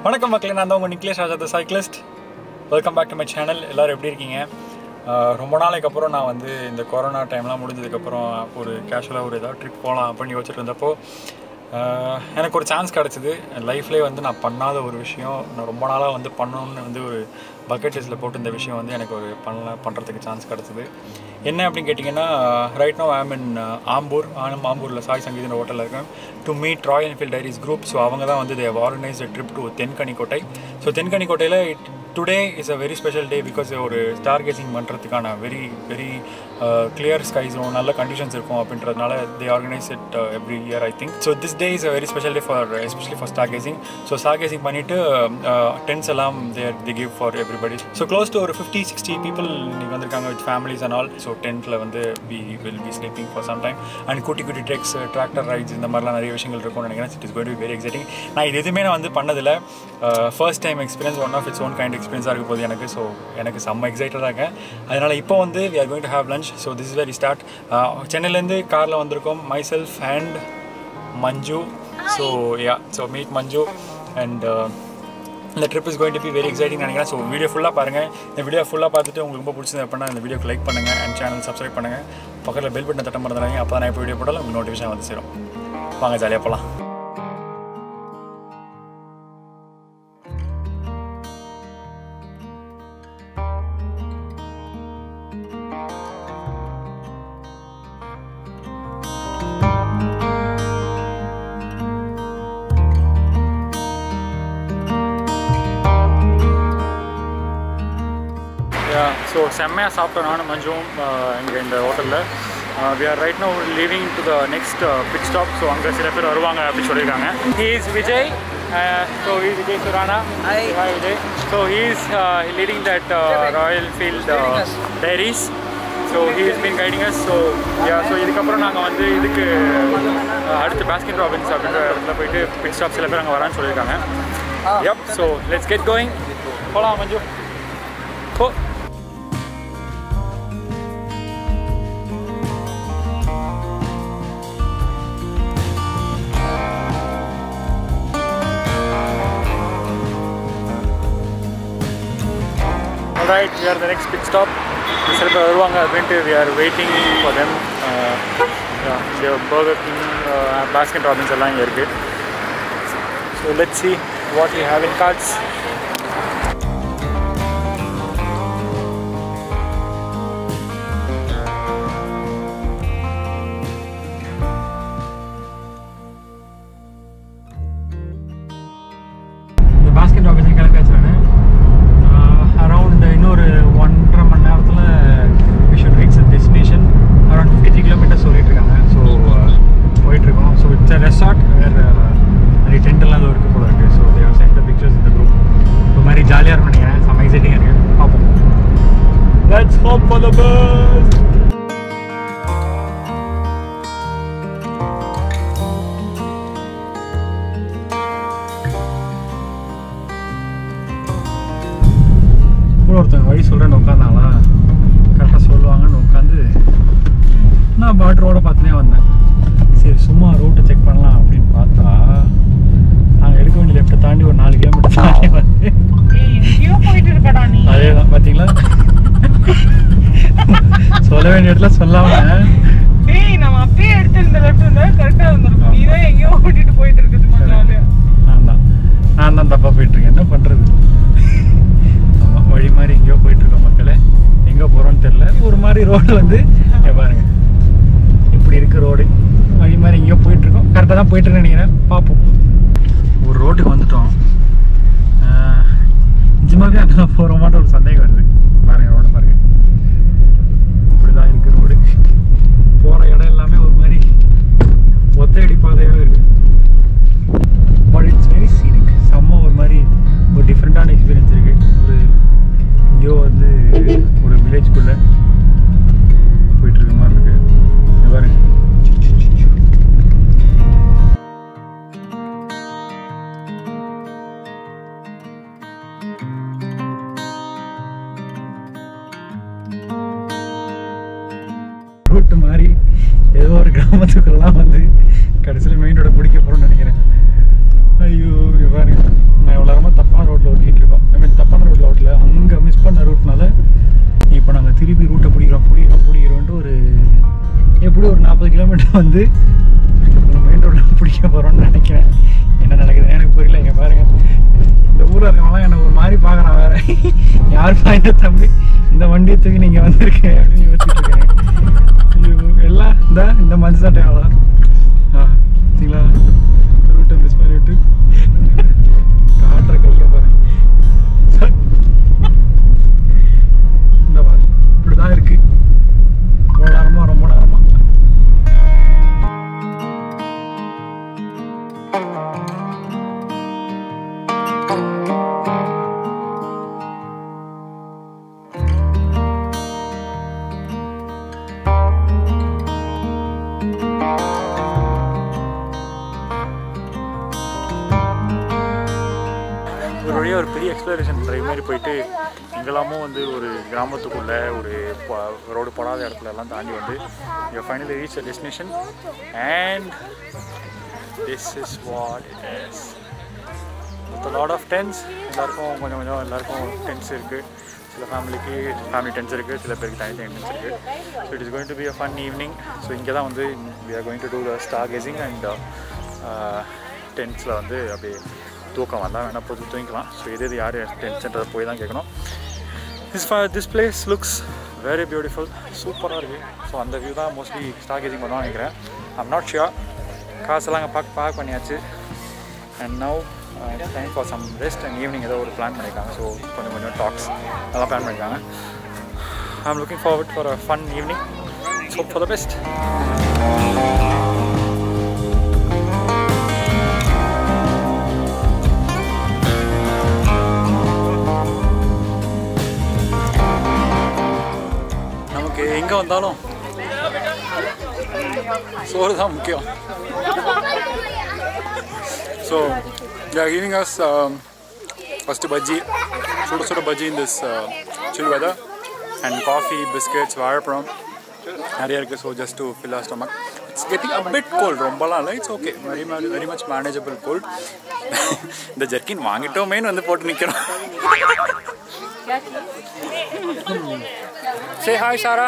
வணக்கம் மக்களே நான் தான் உங்கள் Niklesh Raja the cyclist welcome back to my channel எல்லோரும் எப்படி இருக்கீங்க ஆஹ் ரொம்ப நாளைக்கு அப்புறம் நான் வந்து இந்த கொரோனா டைம்லாம் முடிஞ்சதுக்கப்புறம் ஒரு கேஷுவலாக ஒரு ஏதாவது ட்ரிப் போகலாம் அப்படின்னு யோசிச்சுட்டு இருந்தப்போ ஆஹ் எனக்கு ஒரு சான்ஸ் கிடச்சிது லைஃப்லேயே வந்து நான் பண்ணாத ஒரு விஷயம் நான் ரொம்ப நாளாக வந்து பண்ணணும்னு வந்து ஒரு பக்கெட் லிஸ்ட்டில் போட்டு இந்த விஷயம் வந்து எனக்கு ஒரு பண்ணல பண்ணுறதுக்கு சான்ஸ் கிடச்சிது என்ன அப்படின்னு கேட்டிங்கன்னா right now I'm in Ambur ஆனம் ஆம்பூரில் சாய் சங்கீதன் ஹோட்டலில் இருக்கேன் to meet Royal Enfield diaries group so அவங்க தான் வந்து they've organise trip to Denkanikottai so தென்கனிக்கோட்டையில் today is a very special day because ஒரு ஸ்டார் கேசிங் பண்ணுறதுக்கான வெரி வெரி கிளியர் ஸ்கைஸும் நல்ல கண்டிஷன்ஸ் இருக்கும் அப்படின்றதுனால they organise it every year I think so this day is a very special day for especially for star casing so star gazing பண்ணிவிட்டு tents எல்லாம் there the give for everybody so close to ஒரு fifty sixty people இன்னைக்கு வந்திருக்காங்க with families and all so டென்ட்டில் வந்து we will be sleeping for some time and குட்டி குட்டி drugs tractor rights இந்த மாதிரிலாம் நிறைய விஷயங்கள் இருக்கும்னு நினைக்கிறேன் it is going to very exciting நான் இது எதுவுமே நான் வந்து பண்ணதில்லை first time experience one of its own kind எக்ஸ்பீரியன்ஸாக இருக்க போகுது எனக்கு ஸோ எனக்கு செம்ம எக்ஸைட்டடாக இருக்கேன் அதனால் இப்போ வந்து we are going to have lunch so this is very start சென்னையிலேருந்து காரில் வந்திருக்கோம் myself and Manju so ya so meet Manju and இந்த trip is going to be very exciting நினைக்கிறேன் ஸோ வீடியோ ஃபுல்லாக பாருங்கள் இந்த வீடியோ ஃபுல்லாக பார்த்துட்டு உங்களுக்கு ரொம்ப பிடிச்சது அப்படின்னா இந்த வீடியோக்கு லைக் பண்ணுங்கள் அண்ட் சேனல் சப்ஸ்கிரைப் பண்ணுங்கள் பக்கத்தில் பெல் பட்டன் தட்ட மறந்துடாங்க அப்போ தான் நான் இப்போ வீடியோ போட்டாலும் உங்களுக்கு நோட்டிஃபிகேஷன் வந்து சேரும் வாங்க ஜாலியாக போகலாம் ஸோ செம்மையாக சாப்பிட்டோம் நானும் மஞ்சும் இங்கே இந்த ஹோட்டலில் we are right now leaving to the next pit stop so அங்கே சில பேர் வருவாங்க அப்படின்னு சொல்லியிருக்காங்க he is Vijay so he Vijay Surana Hi. Hi Vijay so he is leading that royal field guiding us. Diaries so he is been guiding us so ya so இதுக்கப்புறம் நாங்கள் வந்து இதுக்கு uh, அடுத்து பாஸ்கின் ராபின்ஸ் அப்படின்ற இடத்துல போயிட்டு பிட் ஸ்டாப் சில பேர் அங்கே வரான்னு சொல்லியிருக்காங்க yup so let's get going போகலாம் மஞ்சு போ Alright, we are the next pit stop. சில பேர் வருவாங்க அப்படின்ட்டு we are waiting for them. Uh, yeah, they have Burger King, uh, Baskin Robbins எல்லாம் இங்கே இருக்குது So let's see what we have in cards. இந்த பாஸ்கெட் ராபின்ஸ் கிளம்பியாச்சு நான் அரவுண்ட் இன்னொரு ஒன்றரை மணி நேரத்தில் we should reach the destination around fifty three kilometres சொல்லிட்டு இருக்காங்க ஸோ போயிட்டுருக்கோம் ஸோ இட்ஸ் அ ரெசார்ட் வேறு நிறைய டென்டெல்லாம் ஏதோ இருக்குது போல இருக்குது so they've sent the pictures இந்த குரூப் ஒரு மாதிரி ஜாலியாக இருக்கும் நினைக்கிறேன் செம்ம எக்ஸைட்டிங்காக இருக்குது பார்ப்போம் Let's hope for the best! கூட ஒருத்தங்க வழி சொல்கிறேன்னு உட்காந்தாங்களா கரெக்டாக சொல்லுவாங்கன்னு உட்காந்து நான் பாட்டு ரோட பார்த்துனே வந்தேன் சரி சும்மா ரூட்டை செக் பண்ணலாம் அப்படின்னு பார்த்தா நாங்கள் எடுக்க வேண்டிய லெஃப்ட்டை தாண்டி ஒரு நாலு கிலோமீட்டர் தாண்டி வந்து ஏய், எங்கேயோ போயிட்டு இருக்கடா நீ அதே தான் பார்த்தீங்களா சொல்ல வேண்டிய இடத்துல சொல்லாம டேய் நம்ம அப்பயே எடுத்திருந்த லெஃப்ட் இருந்தா கரெக்டா இருந்திருக்கும் நீ தான் எங்கேயோ ஓட்டிட்டு போயிட்டு இருக்குது சும்மா ஜாலியா நான் தான் நான் தான் தப்பாக போயிட்டுருக்கேன் என்ன பண்ணுறது ஆமாம் வழி மாதிரி எங்கேயோ போயிட்டுருக்கோம் மக்களே எங்கே போகிறோன்னு தெரில ஒரு மாதிரி ரோடு வந்து இங்க பாருங்க இப்படி இருக்கு ரோடு வழி மாதிரி எங்கேயோ போயிட்டுருக்கோம் கரெக்டாக தான் போயிட்டு நினைக்கிறேன் பார்ப்போம் ஒரு ரோட்டுக்கு வந்துட்டோம் ஆஹ், நிஜமாவே அங்கே தான் போகிறோமான்ற ஒரு சந்தேகம் வருது பாருங்க ரோடு பாருங்க இப்படி தான் இருக்கு ரோடு போகிற இடம் எல்லாமே ஒரு மாதிரி ஒத்தையடி பாதையாகவே இருக்குது பட் இட்ஸ் வெரி சீனிக் செம்ம ஒரு மாதிரி ஒரு டிஃப்ரெண்ட்டான எக்ஸ்பீரியன்ஸ் இருக்குது ஒரு எங்கேயோ வந்து ஒரு வில்லேஜ்குள்ளே போயிட்டுருக்க மாதிரி இருக்கு இங்க பாருங்க ரூட்டு மாதிரி ஏதோ ஒரு கிராமத்துக்குள்ளலாம் வந்து கடைசியில் மெயின் ரோட பிடிக்க போகிறோம்னு நினைக்கிறேன் ஐயோ இங்க பாருங்க நான் இவ்வளோ நேரமாக வந்து மெயின் ரோட்டில் பிடிக்க போகிறோம்னு நினைக்கிறேன் என்ன நடக்குதுன்னு எனக்கு புரியல இங்கே பாருங்க இந்த ஊரில் இருக்கவங்களாம் என்னை ஒரு மாதிரி பார்க்குறான் வேற யாருப்பா இந்த தம்பி இந்த வண்டியை தூக்கி நீங்கள் வந்திருக்கேன் அப்படின்னு யோசிச்சுட்டு இருக்கேன் ஐயோ, எல்லாம் இந்த இந்த மஞ்சள் சட்டை அவ்வளோ ஆ சரிங்களா ரூட்டை மிஸ் பண்ணிவிட்டு காட்டுற கையை பாருங்க இந்த மாதிரி இப்படி தான் இருக்கு ரொம்ப நேரமாக ரொம்ப நேரமாக ஒரு வழியாக ஒரு பெரிய எக்ஸ்ப்ளரேஷன் ட்ரைவ் மாதிரி போயிட்டு எங்கெல்லாமோ வந்து ஒரு கிராமத்துக்குள்ளே ஒரு ரோடு படாத இடத்துல எல்லாம் தாண்டி வந்து you finally reach a destination and this is what it is with lot of tents எல்லாருக்கும் கொஞ்சம் கொஞ்சம் எல்லாருக்கும் டென்ஸ் இருக்குது சில ஃபேமிலிக்கு ஃபேமிலி டென்ஸ் இருக்குது சில பேருக்கு தனி தனி டென்ஸ் இருக்குது so it is going to be a fun evening so இங்கே தான் வந்து we are going to do the star gazing and டென்ஸில் வந்து அப்படியே தூக்கம் வந்தால் வேணால் போய் தூங்கிக்கலாம் ஸோ எது எது யார் டென்ஷன்றதை போய் தான் கேட்கணும் this this place looks very beautiful சூப்பராக இருக்குது ஸோ அந்த வியூ தான் மோஸ்ட்லி ஸ்டார் கேசிங் பண்ணுவான்னு நினைக்கிறேன் ஐம் நாட் ஷியோர் காசெல்லாம் அங்கே பார்க் பார்க் பண்ணியாச்சு and now time for some rest and evening ஏதோ ஒரு பிளான் பண்ணியிருக்காங்க ஸோ கொஞ்சம் கொஞ்சம் டாக்ஸ் அதெல்லாம் பிளான் பண்ணியிருக்காங்க I am looking forward for a fun evening so for the best நமக்கு எங்கே வந்தாலும் சோறு தான் முக்கியம் so they are giving us um, first bajji சுட சுட bajji in this uh, chill weather and coffee biscuits வாழைப்பழம் நிறைய இருக்குது so just to fill our stomach it's getting a bit cold ரொம்பலாம் இல்லை it's okay very very much manageable cold இந்த jerkin வாங்கிட்டோமேன்னு வந்து போட்டு நிற்கிறோம் say hi Sara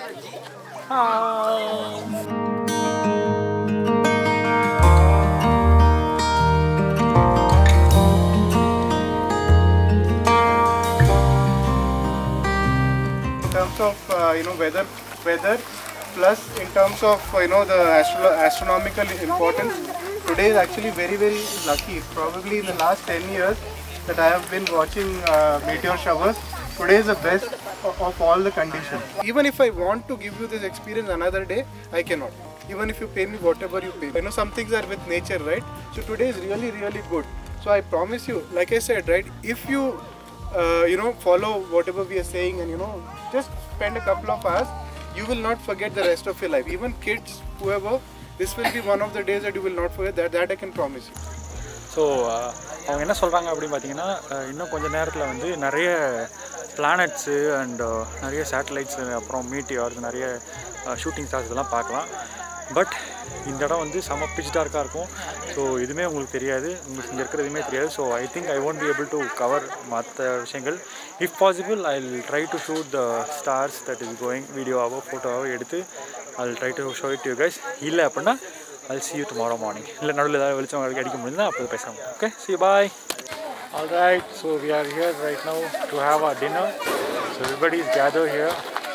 in terms of uh, you know weather weather plus in terms of uh, you know the astro- astronomical importance today is actually very very lucky probably in the last 10 years that i have been watching uh, meteor showers today is the best of, of all the conditions even if i want to give you this experience another day i cannot even if you pay me whatever you pay you know some things are with nature right so today is really really good so i promise you like i said right if you uh, you know follow whatever we are saying and you know just spend a couple of hours you will not forget the rest of your life even kids whoever this will be one of the days that you will not forget that that i can promise you so அவங்க என்ன சொல்கிறாங்க அப்படின்னு பார்த்தீங்கன்னா அஹ், இன்னும் கொஞ்ச நேரத்தில் வந்து நிறைய பிளானட்ஸு அண்ட் நிறைய சேட்டலைட்ஸு அப்புறம் மீட்டியார்ஸ் நிறைய ஷூட்டிங் ஸ்டார்ஸ் இதெல்லாம் பார்க்கலாம் பட் இந்த இடம் வந்து செம பிச் டார்க்காக இருக்கும் ஸோ எதுவுமே உங்களுக்கு தெரியாது உங்களுக்கு இங்கே இருக்கிற எதுவுமே தெரியாது so I think I won't be able to cover மற்ற விஷயங்கள் if possible I try to shoot the stars that is going வீடியோவாவோ ஃபோட்டோவாவோ எடுத்து I try to show it you guys இல்லை அப்படின்னா I'll see you tomorrow morning. இல்லை நடுவில் ஏதாவது வெளிச்சம் அடிக்க அடிக்க முடியுதுன்னா அப்போ பேசலாம் okay see you bye all right so we are here right now to have our dinner so everybody is gathered here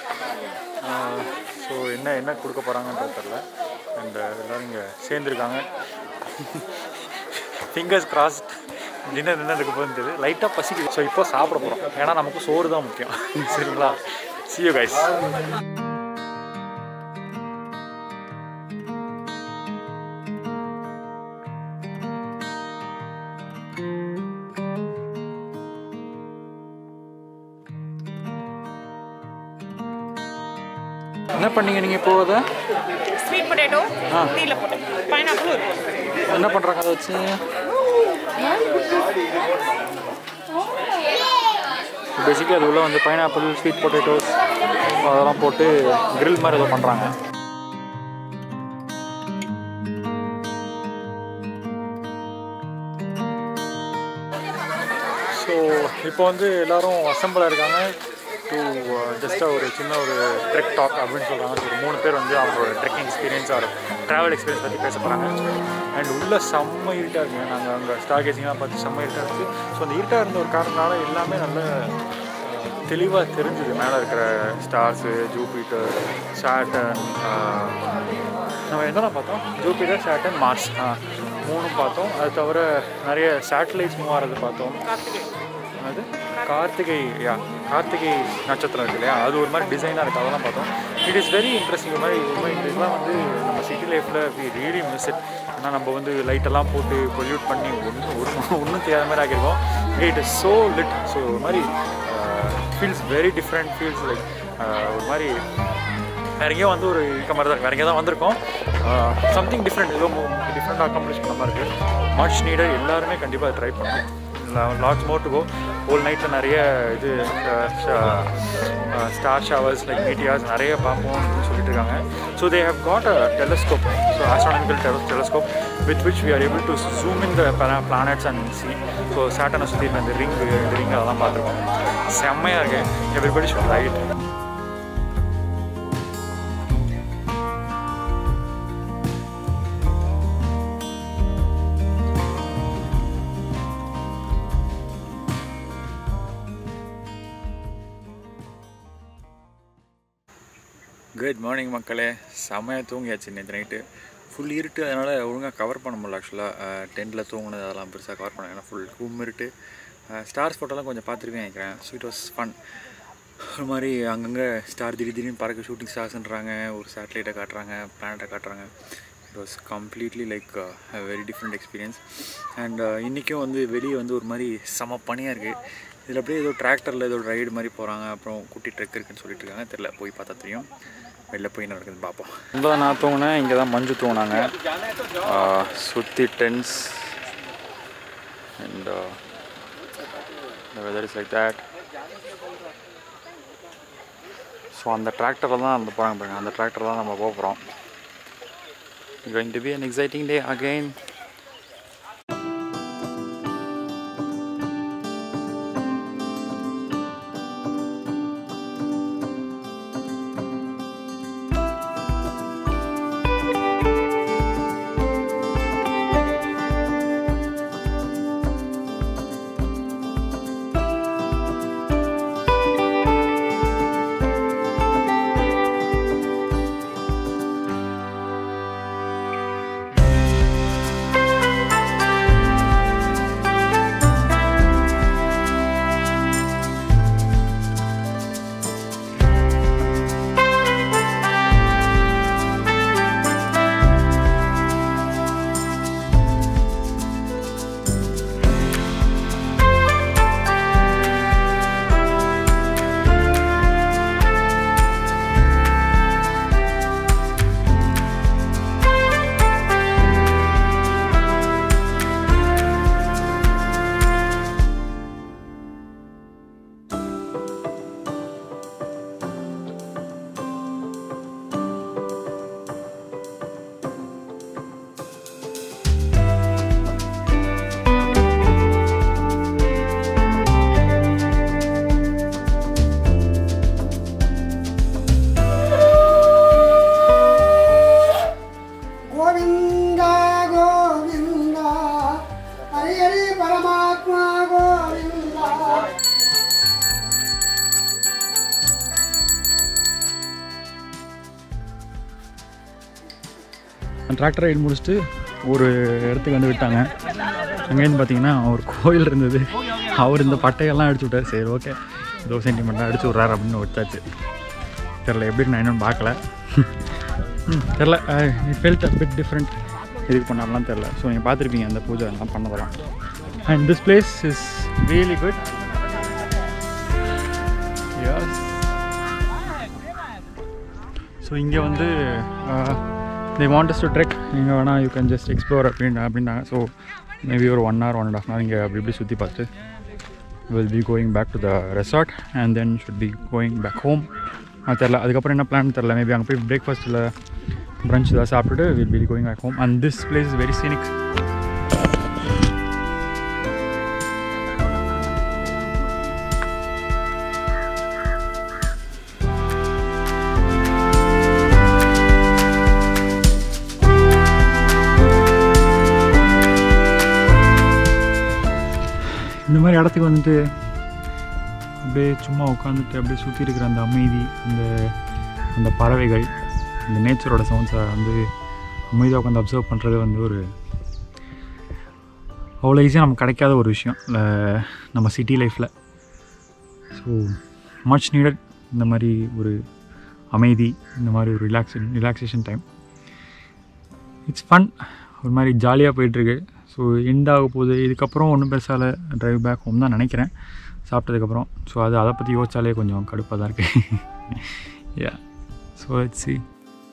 so என்ன என்ன கொடுக்க போகிறாங்கன்றது தெரில அண்ட் எல்லோரும் இங்கே சேர்ந்துருக்காங்க ஃபிங்கர்ஸ் கிராஸ்ட் டின்னர் என்ன இருக்க போகுதுன்னு தெரியுது லைட்டாக பசிக்குது ஸோ இப்போ சாப்பிட போகிறோம் ஏன்னா நமக்கு சோறு தான் முக்கியம் சரிங்களா see you guys என்ன பண்ணீங்க நீங்கள் இப்போ அதை ஸ்வீட் பொட்டேட்டோ டீல போட்டேன் பைனாப்பிள் இருக்கு என்ன பண்ணுறாங்க அதை வச்சு பேசிக்கலி அது உள்ள வந்து பைனாப்பிள் ஸ்வீட் பொட்டேட்டோஸ் அதெல்லாம் போட்டு grill மாதிரி ஏதோ பண்ணுறாங்க ஸோ இப்போ வந்து எல்லாரும் அசம்பிளாக இருக்காங்க டு ஜஸ்ட்டாக ஒரு சின்ன ஒரு ட்ரெக் டாக் அப்படின்னு சொல்கிறாங்க ஒரு மூணு பேர் வந்து அவங்களோட trekking experience or travel experience பற்றி பேச போகிறாங்க அண்ட் உள்ள செம்ம இருட்டாக இருக்குங்க நாங்கள் அங்கே ஸ்டார் கேசிங்லாம் பார்த்து செம்ம இருட்டாக இருக்குது ஸோ அந்த இருட்டாக இருந்த ஒரு காரணத்தினால எல்லாமே நல்ல தெளிவாக தெரிஞ்சுது மேலே இருக்கிற ஸ்டார்ஸு ஜூபிட்டர் சாட்டன் நம்ம என்னென்ன பார்த்தோம் ஜூபிட்டர் சாட்டன் மார்ஸ் மூணும் பார்த்தோம் அது தவிர நிறைய சேட்டலைட்ஸ் மூவ் ஆகிறது பார்த்தோம் அது கார்த்திகை யா கார்த்திகை நட்சத்திரம் இருக்கு இல்லையா அது ஒரு மாதிரி டிசைனாக இருக்குது அதெல்லாம் பார்த்தோம் இட் இஸ் வெரி இன்ட்ரெஸ்டிங் ஒரு மாதிரி ஒரு மாதிரி இதெல்லாம் வந்து நம்ம சிட்டி லைஃப்பில் வி ரியலி மிஸ் இட் ஏன்னா நம்ம வந்து லைட்டெல்லாம் போட்டு பொல்யூட் பண்ணி ஒன்றும் ஒன்றும் ஒன்றும் தெரியாத மாதிரி ஆக்கியிருக்கோம் it is so lit so ஒரு மாதிரி feels very different feels like ஒரு மாதிரி வேற எங்கேயோ வந்து ஒரு இருக்க மாதிரி தான் இருக்கு. வேற எங்கேயோ தான் வந்திருக்கோம் சம்திங் டிஃப்ரெண்ட் ஏதோ டிஃப்ரெண்ட் அக்காம்ப்ளிஷ் பண்ண மாதிரி இருக்குது மச் நீடட் எல்லாருமே கண்டிப்பாக ட்ரை பண்ணணும் lots more to go whole நைட்டில் நிறைய இது ஸ்டார் ஷவர்ஸ் லைக் மீட்டியாஸ் நிறைய பார்ப்போம் அப்படின்னு சொல்லிட்டு இருக்காங்க so they have got a telescope so astronomical telescope with which we are able to zoom in the planets and see so சேட்டனை சுற்றி இருக்க இந்த ரிங்கு இந்த ரிங் அதெல்லாம் பார்த்துருக்கோம் செம்மையாக இருக்கு everybody should right good morning மக்களே செம்மையாக தூங்கியாச்சு நேற்று நைட்டு ஃபுல் இருட்டு அதனால் ஒழுங்காக கவர் பண்ண முடியல ஆக்சுவலாக டென்ட்டில் தூங்கினது அதெல்லாம் பெருசாக கவர் பண்ண ஏன்னா ஃபுல் கும் இருட்டு ஸ்டார்ஸ் ஃபோட்டோலாம் கொஞ்சம் பார்த்துருக்கேன் நினைக்கிறேன் ஸோ இட் வாஸ் ஃபன் ஒரு மாதிரி அங்கங்கே ஸ்டார் திடீர் திடீர்னு பறக்க ஷூட்டிங் ஸ்டார்ஸ்ன்றாங்க ஒரு சேட்டலைட்டை காட்டுறாங்க பிளானட்டை காட்டுறாங்க it was completely like very different experience and இன்றைக்கும் வந்து வெளியே வந்து ஒரு மாதிரி செம பனியாக இருக்குது இதில் அப்படியே ஏதோ டிராக்டரில் ஏதோ ரைடு மாதிரி போகிறாங்க அப்புறம் குட்டி ட்ரெக் இருக்குன்னு சொல்லிட்டு இருக்காங்க தெரில போய் பார்த்தா தெரியும் வெளில போய் என்ன நடக்குதுன்னு பார்ப்போம் இங்கே தான் நான் தூங்கினேன் இங்கே தான் மஞ்சு தூங்கினாங்க சுற்றி dense and the weather is like that so அந்த டிராக்டரில் தான் அந்த போகிறாங்க பாருங்க அந்த டிராக்டர் தான் நம்ம போக போகிறோம் going to be an exciting day again Govind Govind Hari Hari परमात्मा गोविन्द டிராக்டர் ரைடு முடிச்சுட்டு ஒரு இடத்துக்கு வந்து விட்டாங்க அங்கேருந்து பார்த்தீங்கன்னா ஒரு கோயில் இருந்தது அவர் இந்த பட்டையெல்லாம் அடிச்சு விட்டார் சரி ஓகே ஏதோ சென்டிமெண்ட்டாக அடிச்சு விட்றாரு அப்படின்னு விட்டாச்சு தெரில எப்படி நான் இன்னும் பார்க்கல ம், தெரில ஃபெல்ட் அ பிட் டிஃப்ரெண்ட் எதுக்கு பண்ணாலாம் தெரில ஸோ நீங்கள் பார்த்துருப்பீங்க அந்த பூஜை எல்லாம் பண்ணதெல்லாம் and this place is really good yes so இங்கே வந்து தே வாண்டஸ் டு ட்ரெக் நீங்கள் வேணால் யூ கேன் ஜஸ்ட் எக்ஸ்ப்ளோர் அப்படின்னு அப்படின்னாங்க ஸோ மேபி ஒரு one hour one and half hour இங்கே அப்படி இப்படி சுற்றி பார்த்து will be going back to the resort and then should be going back home அது தெரில அதுக்கப்புறம் என்ன பிளான் தெரில மேபி அங்கே போய் பிரேக்ஃபாஸ்ட்டில் ப்ரன்ச் ஏதாவது சாப்பிட்டுட்டு will be going back home and this place is very scenic இந்த மாதிரி இடத்துக்கு வந்துட்டு அப்படியே சும்மா உட்காந்துட்டு அப்படியே சுற்றி இருக்கிற அந்த அமைதி அந்த அந்த பறவைகள் அந்த நேச்சரோட சவுண்ட்ஸை வந்து அமைதியாக உட்காந்து அப்சர்வ் பண்ணுறது வந்து ஒரு அவ்வளோ ஈஸியாக நமக்கு கிடைக்காத ஒரு விஷயம் அஹ் நம்ம சிட்டி லைஃப்பில் ஸோ மச் நீடட் இந்த மாதிரி ஒரு அமைதி இந்த மாதிரி ஒரு relax relaxation time it's fun ஒரு மாதிரி ஜாலியாக போயிட்டுருக்கு ஸோ எண்ட் ஆக போகுது இதுக்கப்புறம் ஒன்றும் பெருசால ட்ரைவ் பேக் ஹோம் தான் நினைக்கிறேன் சாப்பிட்டதுக்கப்புறம் ஸோ அது அதை பற்றி யோசிச்சாலே கொஞ்சம் கடுப்பாக தான் இருக்குது yeah so it's see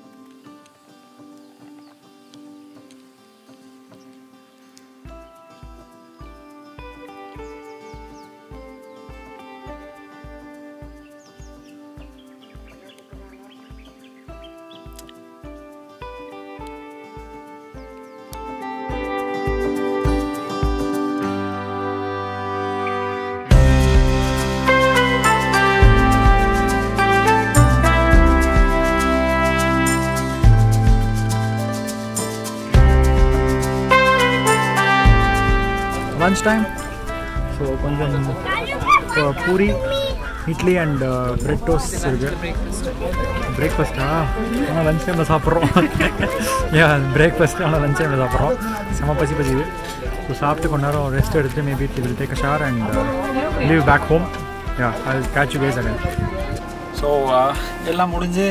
lunch time so கொஞ்சம் இப்போ puri idli and bread toast இருக்குது பிரேக்ஃபாஸ்ட்டா ஆனால் லஞ்ச் டைமில் சாப்பிட்றோம் ஏன் பிரேக்ஃபாஸ்ட் ஆனால் லஞ்ச் டைமில் சாப்பிட்றோம் செம பசி பசிது ஸோ சாப்பிட்டு கொஞ்ச நேரம் ரெஸ்ட் எடுத்து maybe will take a shower and leave back home yeah I catch you guys again so எல்லாம் முடிஞ்சு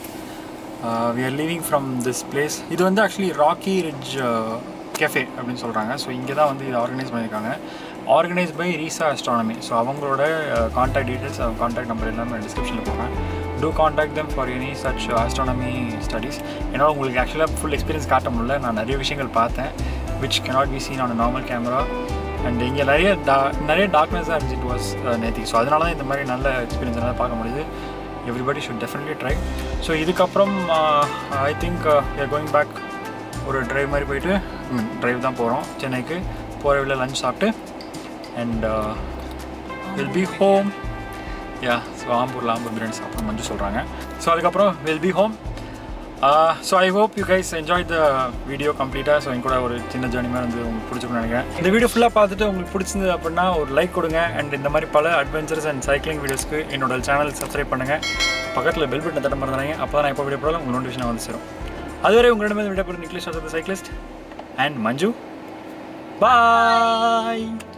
we are leaving from this place இது வந்து ஆக்சுவலி ராக்கி ரிட்ஜ் கெஃபே அப்படின்னு சொல்கிறாங்க ஸோ இங்கே தான் வந்து இது ஆர்கனைஸ் பண்ணியிருக்காங்க ஆர்கனைஸ் பை ரீசா அஸ்ட்ரானமி ஸோ அவங்களோட காண்டாக்ட் டீட்டெயில்ஸ் அவங்க காண்டாக்ட் நம்பர் எல்லாமே டிஸ்கிரிப்ஷனில் போகிறேன் to contact them for any such astronomy studies ஏன்னா உங்களுக்கு ஆக்சுவலாக ஃபுல் எக்ஸ்பீரியன்ஸ் காட்ட முடியல நான் நிறைய விஷயங்கள் பார்த்தேன் which cannot be seen on a normal camera and இங்கே நிறைய டா நிறைய டார்க்னஸ் தான் இருந்துச்சு வாஸ் நேற்றுக்கு ஸோ அதனால தான் இந்த மாதிரி நல்ல எக்ஸ்பீரியன்ஸ் என்னால் பார்க்க முடியுது everybody should definitely try so இதுக்கப்புறம் I think a going back ஒரு டிரைவ் மாதிரி போயிட்டு டிரைவ் தான் போகிறோம் சென்னைக்கு போகிற வழியில் லஞ்ச் சாப்பிட்டு and will be home yeah so ஆம்பூரில் ஆம்பூர் பிரியாணி சாப்பிடணும் மஞ்சு சொல்கிறாங்க ஸோ அதுக்கப்புறம் will be home so I hope you guys enjoy the video கம்ப்ளீட்டாக ஸோ என் கூட ஒரு சின்ன ஜேர்னி மாதிரி வந்து உங்களுக்கு பிடிச்சிருக்கும்னு நினைக்கிறேன் இந்த வீடியோ ஃபுல்லாக பார்த்துட்டு உங்களுக்கு பிடிச்சிருந்தது அப்படின்னா ஒரு லைக் கொடுங்க அண்ட் இந்த மாதிரி பல அட்வென்ச்சர்ஸ் அண்ட் சைக்கிளிங் வீடியோஸ்க்கு என்னோட சேனல் சப்ஸ்கிரைப் பண்ணுங்கள் பக்கத்தில் பெல் பட்டன் தட்ட மறந்துறாங்க அப்போ தான் நான் எப்போ வீடியோ போடாலும் உங்களுக்கு நோட்டிஃபிகேஷன் வந்து சேரும் அதுவரை உங்களிடமே விடைபெறும் நிக்லேஷ் நிக்லேஷ் சைக்கிளிஸ்ட் அண்ட் மஞ்சு பாய்